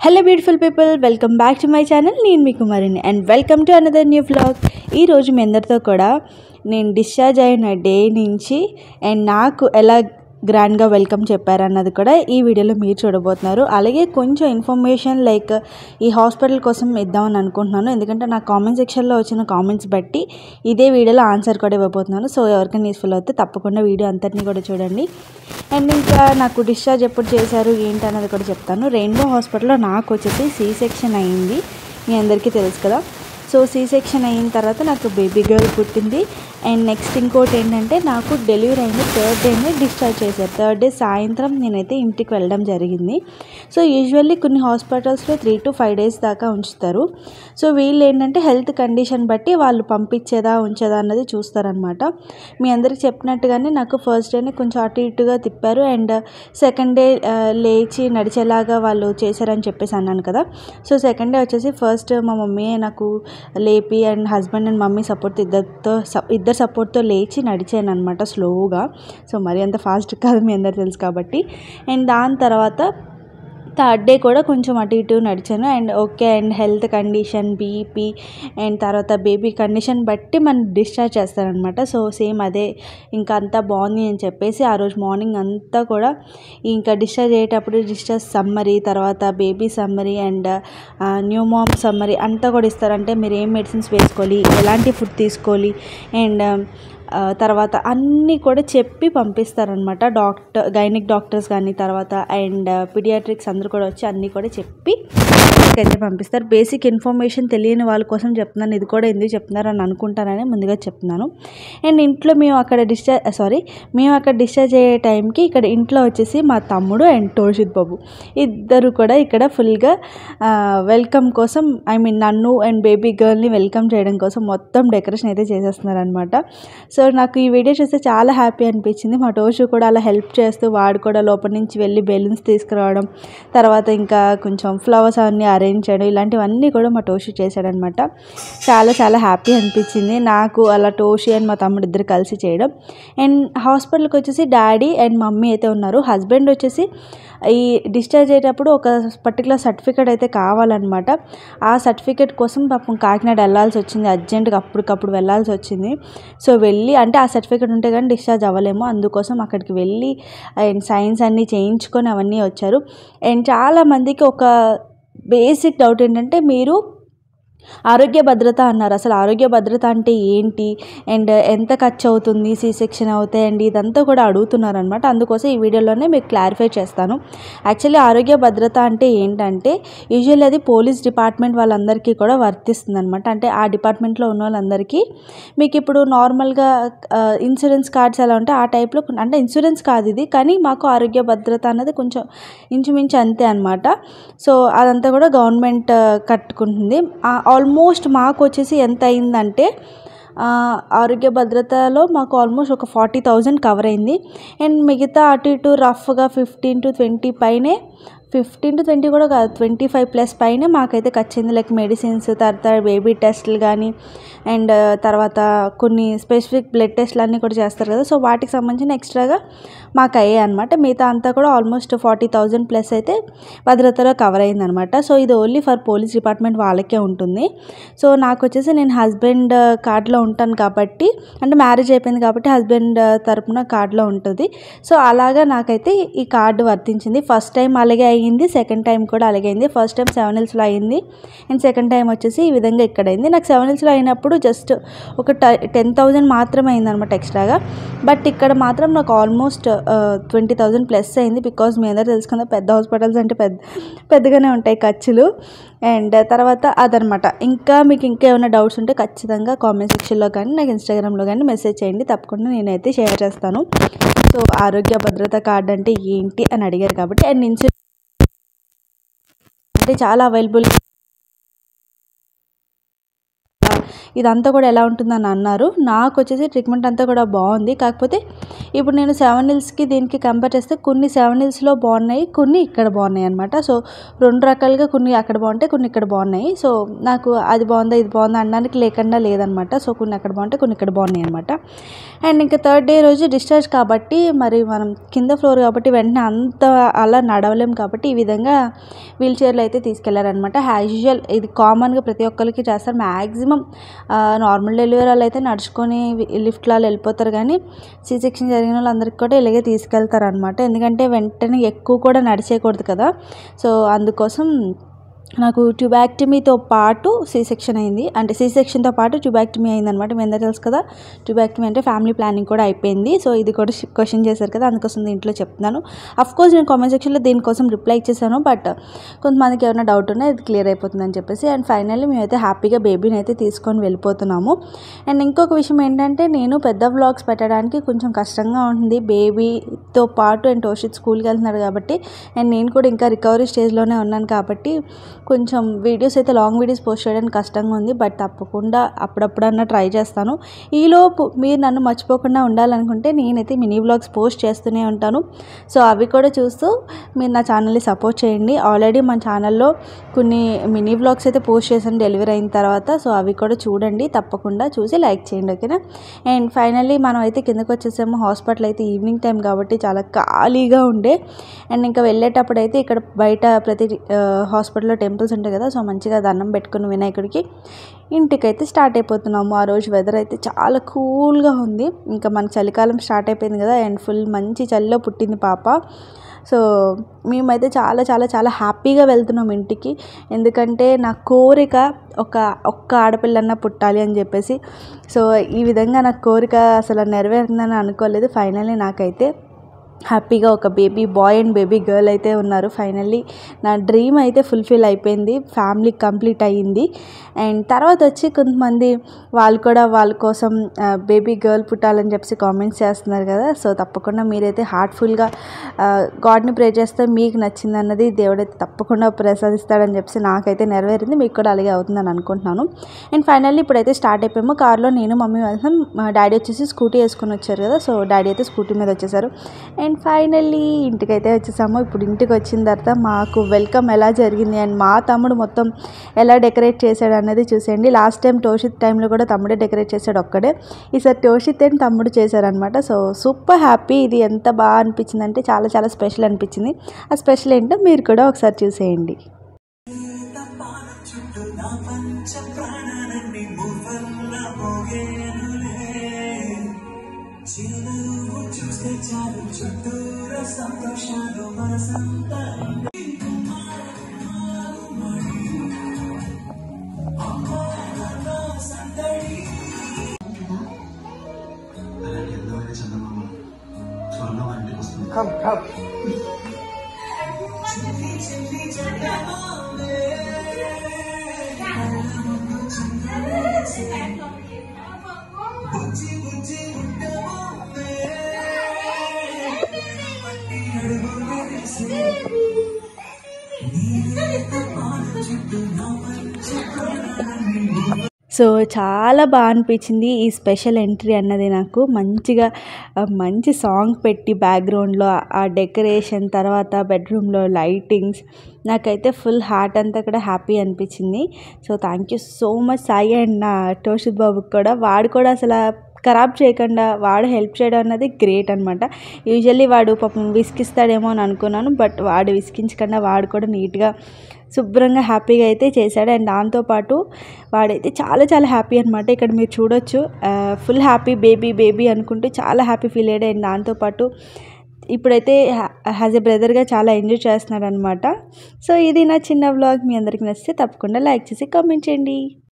hello beautiful people welcome back to my channel నేను మీ కుమారిని and welcome to another new vlog ఈరోజు మీ అందరితో కూడా నేను డిశ్చార్జ్ అయిన డే నుంచి అండ్ నాకు ఎలా గ్రాండ్గా వెల్కమ్ చెప్పారన్నది కూడా ఈ వీడియోలో మీరు చూడబోతున్నారు అలాగే కొంచెం ఇన్ఫర్మేషన్ లైక్ ఈ హాస్పిటల్ కోసం ఇద్దామని అనుకుంటున్నాను ఎందుకంటే నా కామెంట్ సెక్షన్లో వచ్చిన కామెంట్స్ బట్టి ఇదే వీడియోలో ఆన్సర్ కూడా ఇవ్వబోతున్నాను సో ఎవరికైనా యూస్ఫుల్ అవుతే తప్పకుండా వీడియో అంతటిని కూడా చూడండి అండ్ ఇంకా నాకు డిశ్చార్జ్ ఎప్పుడు చేశారు ఏంటి అన్నది కూడా చెప్తాను రెయిన్బో హాస్పిటల్లో నాకు వచ్చేసి సి సెక్షన్ అయింది మీ అందరికీ తెలుసు కదా సో సి సెక్షన్ అయిన తర్వాత నాకు బేబీ గర్ల్ పుట్టింది అండ్ నెక్స్ట్ ఇంకోటి ఏంటంటే నాకు డెలివరీ అయిన థర్డ్ డేనే డిశ్చార్జ్ చేశారు థర్డ్ డే సాయంత్రం నేనైతే ఇంటికి వెళ్ళడం జరిగింది సో యూజువల్లీ కొన్ని హాస్పిటల్స్లో త్రీ టు ఫైవ్ డేస్ దాకా ఉంచుతారు సో వీళ్ళు ఏంటంటే హెల్త్ కండిషన్ బట్టి వాళ్ళు పంపించేదా ఉంచేదా అన్నది చూస్తారనమాట మీ అందరికి చెప్పినట్టుగానే నాకు ఫస్ట్ డేనే కొంచెం అటు ఇటుగా తిప్పారు అండ్ సెకండ్ డే లేచి నడిచేలాగా వాళ్ళు చేశారని చెప్పేసి అన్నాను కదా సో సెకండ్ డే వచ్చేసి ఫస్ట్ మా మమ్మీ నాకు లేపి and husband and mummy support ఇద్దరితో స- ఇద్దరు సపోర్ట్తో లేచి నడిచాను అనమాట స్లోగా సో మరి అంత ఫాస్ట్ కాదు మీ అందరు తెలుసు కాబట్టి అండ్ దాని తర్వాత థర్డ్ డే కూడా కొంచెం అటు ఇటు నడిచాను and okay and health condition BP and తర్వాత బేబీ కండిషన్ బట్టి మనం డిశ్చార్జ్ చేస్తారనమాట సో సేమ్ అదే ఇంకా అంతా బాగుంది అని చెప్పేసి ఆ రోజు మార్నింగ్ అంతా కూడా ఇంకా డిశ్చార్జ్ అయ్యేటప్పుడు డిశ్చార్జ్ సమ్మరీ తర్వాత baby summary and new mom summary అంతా కూడా ఇస్తారంటే మీరు ఏం మెడిసిన్స్ వేసుకోవాలి ఎలాంటి ఫుడ్ తీసుకోవాలి అండ్ ఆ, తర్వాత అన్నీ కూడా చెప్పి పంపిస్తారనమాట డాక్టర్ గైనిక్ డాక్టర్స్ కానీ తర్వాత అండ్ పిడియాట్రిక్స్ అందరూ కూడా వచ్చి అన్నీ కూడా చెప్పి అయితే పంపిస్తారు బేసిక్ ఇన్ఫర్మేషన్ తెలియని వాళ్ళ కోసం చెప్తున్నాను ఇది కూడా ఎందుకు చెప్తున్నారు అని అనుకుంటానని ముందుగా చెప్తున్నాను అండ్ ఇంట్లో మేము అక్కడ డిశ్చార్జ్ సారీ మేము అక్కడ డిశ్చార్జ్ అయ్యే టైంకి ఇక్కడ ఇంట్లో వచ్చేసి మా తమ్ముడు అండ్ టోషిత్ బాబు ఇద్దరు కూడా ఇక్కడ ఫుల్గా వెల్కమ్ కోసం ఐ మీన్ నన్ను అండ్ బేబీ గర్ల్ని వెల్కమ్ చేయడం కోసం మొత్తం డెకరేషన్ అయితే చేసేస్తున్నారనమాట సో నాకు ఈ వీడియో చూస్తే చాలా హ్యాపీ అనిపించింది మా టోషు కూడా అలా హెల్ప్ చేస్తూ వాడు కూడా లోపల నుంచి వెళ్ళి బెలూన్స్ తీసుకురావడం తర్వాత ఇంకా కొంచెం ఫ్లవర్స్ అవన్నీ అరేంజ్ చేయడం ఇలాంటివన్నీ కూడా మా టోషి చేశాడనమాట చాలా చాలా హ్యాపీ అనిపించింది నాకు అలా టోషి అండ్ మా తమ్ముడు ఇద్దరు కలిసి చేయడం అండ్ హాస్పిటల్కి వచ్చేసి డాడీ అండ్ మమ్మీ అయితే ఉన్నారు హస్బెండ్ వచ్చేసి ఈ డిశ్చార్జ్ అయ్యేటప్పుడు ఒక పర్టికులర్ సర్టిఫికేట్ అయితే కావాలన్నమాట ఆ సర్టిఫికేట్ కోసం పాపం కాకినాడ వెళ్ళాల్సి వచ్చింది అర్జెంటుగా అప్పటికప్పుడు వెళ్ళాల్సి వచ్చింది సో వెళ్ళి అంటే ఆ సర్టిఫికేట్ ఉంటే కానీ డిశ్చార్జ్ అవ్వలేము అందుకోసం అక్కడికి వెళ్ళి అండ్ సైన్స్ అన్నీ చేయించుకొని అవన్నీ వచ్చారు అండ్ చాలామందికి ఒక బేసిక్ డౌట్ ఏంటంటే మీరు ఆరోగ్య భద్రత అన్నారు అసలు ఆరోగ్య భద్రత అంటే ఏంటి అండ్ ఎంత ఖర్చు అవుతుంది సి సెక్షన్ అవుతాయి అండ్ ఇదంతా కూడా అడుగుతున్నారు అనమాట అందుకోసం ఈ వీడియోలోనే మీకు క్లారిఫై చేస్తాను యాక్చువల్లీ ఆరోగ్య భద్రత అంటే ఏంటంటే యూజువల్లీ అది పోలీస్ డిపార్ట్మెంట్ వాళ్ళందరికీ కూడా వర్తిస్తుంది అనమాట అంటే ఆ డిపార్ట్మెంట్లో ఉన్న వాళ్ళందరికీ మీకు ఇప్పుడు నార్మల్గా ఇన్సూరెన్స్ కార్డ్స్ ఎలా ఉంటే ఆ టైప్లో అంటే ఇన్సూరెన్స్ కాదు ఇది కానీ మాకు ఆరోగ్య భద్రత అన్నది కొంచెం ఇంచుమించు అంతే అనమాట సో అదంతా కూడా గవర్నమెంట్ కట్టుకుంటుంది ఆల్మోస్ట్ మాకు వచ్చేసి ఎంత అయిందంటే ఆ, ఆరోగ్య భద్రతలో మాకు ఆల్మోస్ట్ ఒక ఫార్టీ థౌజండ్ కవర్ అయింది అండ్ మిగతా అటు ఇటు రఫ్గా ఫిఫ్టీన్ టు ట్వంటీ పైనే ఫిఫ్టీన్ టు ట్వంటీ కూడా కాదు ట్వంటీ ఫైవ్ ప్లస్ పైనే మాకైతే ఖర్చింది లైక్ మెడిసిన్స్ తర్వాత బేబీ టెస్ట్లు కానీ అండ్ తర్వాత కొన్ని స్పెసిఫిక్ బ్లడ్ టెస్ట్లు అన్నీ కూడా చేస్తారు కదా సో వాటికి సంబంధించిన ఎక్స్ట్రాగా మాకు అయ్యాయి అనమాట మిగతా అంతా కూడా ఆల్మోస్ట్ ఫార్టీ థౌజండ్ ప్లస్ అయితే భద్రతలో కవర్ అయిందనమాట సో ఇది ఓన్లీ ఫర్ పోలీస్ డిపార్ట్మెంట్ వాళ్ళకే ఉంటుంది సో నాకు వచ్చేసి నేను హస్బెండ్ కార్డ్లో ఉంటాను కాబట్టి అంటే మ్యారేజ్ అయిపోయింది కాబట్టి హస్బెండ్ తరపున కార్డులో ఉంటుంది సో అలాగా నాకైతే ఈ కార్డు వర్తించింది ఫస్ట్ టైం అలాగే అయ్యింది సెకండ్ టైం కూడా అలాగే అయింది ఫస్ట్ టైం సెవెన్ హిల్స్లో అయింది అండ్ సెకండ్ టైం వచ్చేసి ఈ విధంగా ఇక్కడ అయింది నాకు సెవెన్ హిల్స్లో అయినప్పుడు జస్ట్ ఒక టెన్ థౌజండ్ మాత్రమే అయింది అనమాట ఎక్స్ట్రాగా బట్ ఇక్కడ మాత్రం నాకు ఆల్మోస్ట్ ట్వంటీ థౌజండ్ ప్లస్ అయింది బికాజ్ మీ అందరూ తెలుసు కదా పెద్ద హాస్పిటల్స్ అంటే పెద్ద పెద్దగానే ఉంటాయి ఖర్చులు అండ్ తర్వాత అదనమాట ఇంకా మీకు ఇంకా ఏమైనా డౌట్స్ ఉంటే ఖచ్చితంగా కామెంట్ సెక్షన్లో కానీ నాకు ఇన్స్టాగ్రామ్లో కానీ మెసేజ్ చేయండి తప్పకుండా నేనైతే షేర్ చేస్తాను సో ఆరోగ్య భద్రత కార్డ్ అంటే ఏంటి అని అడిగారు కాబట్టి అండ్ ఇన్సూరెన్స్ అంటే చాలా అవైలబుల్ ఇదంతా కూడా ఎలా ఉంటుందని అన్నారు నాకు వచ్చేసి ట్రీట్మెంట్ అంతా కూడా బాగుంది కాకపోతే ఇప్పుడు నేను సెవెన్ హిల్స్కి దీనికి కంపేర్ చేస్తే కొన్ని సెవెన్ హిల్స్లో బాగున్నాయి కొన్ని ఇక్కడ బాగున్నాయి అనమాట సో రెండు రకాలుగా కొన్ని అక్కడ బాగుంటాయి కొన్ని ఇక్కడ బాగున్నాయి సో నాకు అది బాగుందా ఇది బాగుందా అనడానికి లేకుండా లేదనమాట సో కొన్ని అక్కడ బాగుంటాయి కొన్ని ఇక్కడ బాగున్నాయి అనమాట అండ్ ఇంకా థర్డ్ డే రోజు డిశ్చార్జ్ కాబట్టి మరి మనం కింద ఫ్లోర్ కాబట్టి వెంటనే అంత అలా నడవలేం కాబట్టి ఈ విధంగా వీల్ చైర్లో అయితే తీసుకెళ్లారనమాట యాజ్ యూజువల్ ఇది కామన్గా ప్రతి ఒక్కరికి చేస్తారు మ్యాక్సిమం నార్మల్ డెలివరీ వాళ్ళు అయితే నడుచుకొని లిఫ్ట్లో వెళ్ళిపోతారు కానీ సీ సెక్షన్ జరిగిన వాళ్ళందరికీ కూడా ఇలాగే తీసుకెళ్తారు అనమాట ఎందుకంటే వెంటనే ఎక్కువ కూడా నడిచేయకూడదు కదా సో అందుకోసం నాకు ట్యూబాక్టమీతో పాటు సి సెక్షన్ అయింది అంటే సి సెక్షన్తో పాటు ట్యూబాక్టమీ అయింది అనమాట మీ అందరూ తెలుసు కదా ట్యూబాక్టమీ అంటే ఫ్యామిలీ ప్లానింగ్ కూడా అయిపోయింది సో ఇది కూడా క్వశ్చన్ చేశారు కదా అందుకోసం దీంట్లో చెప్తున్నాను అఫ్ కోర్స్ నేను కామెంట్ సెక్షన్లో దీనికోసం రిప్లై ఇచ్చేసాను బట్ కొంతమందికి ఏమైనా డౌట్ ఉన్నా ఇది క్లియర్ అయిపోతుందని చెప్పేసి అండ్ ఫైనల్లీ మేమైతే హ్యాపీగా బేబీని అయితే తీసుకొని వెళ్ళిపోతున్నాము అండ్ ఇంకొక విషయం ఏంటంటే నేను పెద్ద వ్లాగ్స్ పెట్టడానికి కొంచెం కష్టంగా ఉంటుంది బేబీతో పాటు అండ్ టోషిత్ స్కూల్కి వెళ్తున్నాడు కాబట్టి అండ్ నేను కూడా ఇంకా రికవరీ స్టేజ్లోనే ఉన్నాను కాబట్టి కొంచెం వీడియోస్ అయితే లాంగ్ వీడియోస్ పోస్ట్ చేయడానికి కష్టంగా ఉంది బట్ తప్పకుండా అప్పుడప్పుడన్నా ట్రై చేస్తాను ఈలోపు మీరు నన్ను మర్చిపోకుండా ఉండాలనుకుంటే నేనైతే మినీ వ్లాగ్స్ పోస్ట్ చేస్తూనే ఉంటాను సో అవి కూడా చూస్తూ మీరు నా ఛానల్ని సపోర్ట్ చేయండి ఆల్రెడీ మన ఛానల్లో కొన్ని మినీ వ్లాగ్స్ అయితే పోస్ట్ చేశాను డెలివరీ అయిన తర్వాత సో అవి కూడా చూడండి తప్పకుండా చూసి లైక్ చేయండి ఓకేనా అండ్ ఫైనల్లీ మనం అయితే కిందకు వచ్చేసాము హాస్పిటల్ అయితే ఈవినింగ్ టైం కాబట్టి చాలా ఖాళీగా ఉండే అండ్ ఇంకా వెళ్ళేటప్పుడు అయితే ఇక్కడ బయట ప్రతి హాస్పిటల్లో టెంపుల్స్ ఉంటాయి కదా సో మంచిగా దండం పెట్టుకుని వినాయకుడికి ఇంటికైతే స్టార్ట్ అయిపోతున్నాము ఆ రోజు వెదర్ అయితే చాలా కూల్గా ఉంది ఇంకా మన చలికాలం స్టార్ట్ అయిపోయింది కదా అండ్ ఫుల్ మంచి చలిలో పుట్టింది పాప సో మేమైతే చాలా చాలా చాలా హ్యాపీగా వెళ్తున్నాం ఇంటికి ఎందుకంటే నా కోరిక ఒక ఒక్క ఆడపిల్లన్న పుట్టాలి అని చెప్పేసి సో ఈ విధంగా నా కోరిక అసలు నెరవేరుందని అనుకోలేదు ఫైనల్లీ నాకైతే హ్యాపీగా ఒక baby boy and baby girl అయితే ఉన్నారు ఫైనల్లీ నా డ్రీమ్ అయితే ఫుల్ఫిల్ అయిపోయింది ఫ్యామిలీ కంప్లీట్ అయ్యింది అండ్ తర్వాత వచ్చి కొంతమంది వాళ్ళు కూడా వాళ్ళ కోసం బేబీ గర్ల్ పుట్టాలని చెప్పేసి కామెంట్స్ చేస్తున్నారు కదా సో తప్పకుండా మీరైతే హార్ట్ఫుల్గా గాడ్ని ప్రే చేస్తే మీకు నచ్చింది అన్నది దేవుడైతే తప్పకుండా ప్రసాదిస్తాడని చెప్పేసి నాకైతే నెరవేరింది మీకు కూడా అలాగే అవుతుందని అనుకుంటున్నాను అండ్ ఫైనల్లీ ఇప్పుడైతే స్టార్ట్ అయిపోయాము కార్లో నేను మమ్మీ వెళ్తాం మా డాడీ వచ్చేసి స్కూటీ వేసుకొని వచ్చారు కదా సో డాడీ అయితే స్కూటీ మీద వచ్చేసారు అండ్ ఫైనల్లీ ఇంటికైతే వచ్చేసాము ఇప్పుడు ఇంటికి వచ్చిన తర్వాత మాకు వెల్కమ్ ఎలా జరిగింది అండ్ మా తమ్ముడు మొత్తం ఎలా డెకరేట్ చేశాడు అన్నది చూసేయండి లాస్ట్ టైం టోషిత్ టైంలో కూడా తమ్ముడే డెకరేట్ చేశాడు ఒక్కడే ఈసారి టోషిత్ అండ్ తమ్ముడు చేశారనమాట సో సూపర్ హ్యాపీ ఇది ఎంత బాగా అనిపించింది అంటే చాలా చాలా స్పెషల్ అనిపించింది ఆ స్పెషల్ ఏంటో మీరు కూడా ఒకసారి చూసేయండి అలాంటి అందమైన చందమామ త్వరలో మా ఇంటికి వస్తుంది సో చాలా బాగా అనిపించింది ఈ స్పెషల్ ఎంట్రీ అన్నది నాకు మంచిగా ఆ, మంచి సాంగ్ పెట్టి బ్యాక్గ్రౌండ్లో ఆ డెకరేషన్ తర్వాత బెడ్రూమ్లో లైటింగ్స్ నాకైతే ఫుల్ హార్ట్ అంతా కూడా హ్యాపీ అనిపించింది so thank you so much Sai and నా టోషిత్ బాబుకి కూడా వాడు కూడా అసలు ఖరాబ్ చేయకుండా వాడు హెల్ప్ చేయడం అన్నది గ్రేట్ అనమాట యూజువల్లీ వాడు పాపం విసికిస్తాడేమో అని అనుకున్నాను బట్ వాడు విసికించకుండా వాడు కూడా నీట్గా శుభ్రంగా హ్యాపీగా అయితే చేశాడు అండ్ దాంతోపాటు వాడైతే చాలా చాలా హ్యాపీ అనమాట ఇక్కడ మీరు చూడొచ్చు ఫుల్ హ్యాపీ బేబీ బేబీ అనుకుంటూ చాలా హ్యాపీ ఫీల్ అయ్యాడు అండ్ దాంతోపాటు ఇప్పుడైతే హ్యాజ్ ఎ బ్రదర్గా చాలా ఎంజాయ్ చేస్తున్నాడు అనమాట సో ఇది నా చిన్న వ్లాగ్ మీ అందరికి నచ్చితే తప్పకుండా లైక్ చేసి కామెంట్ చేయండి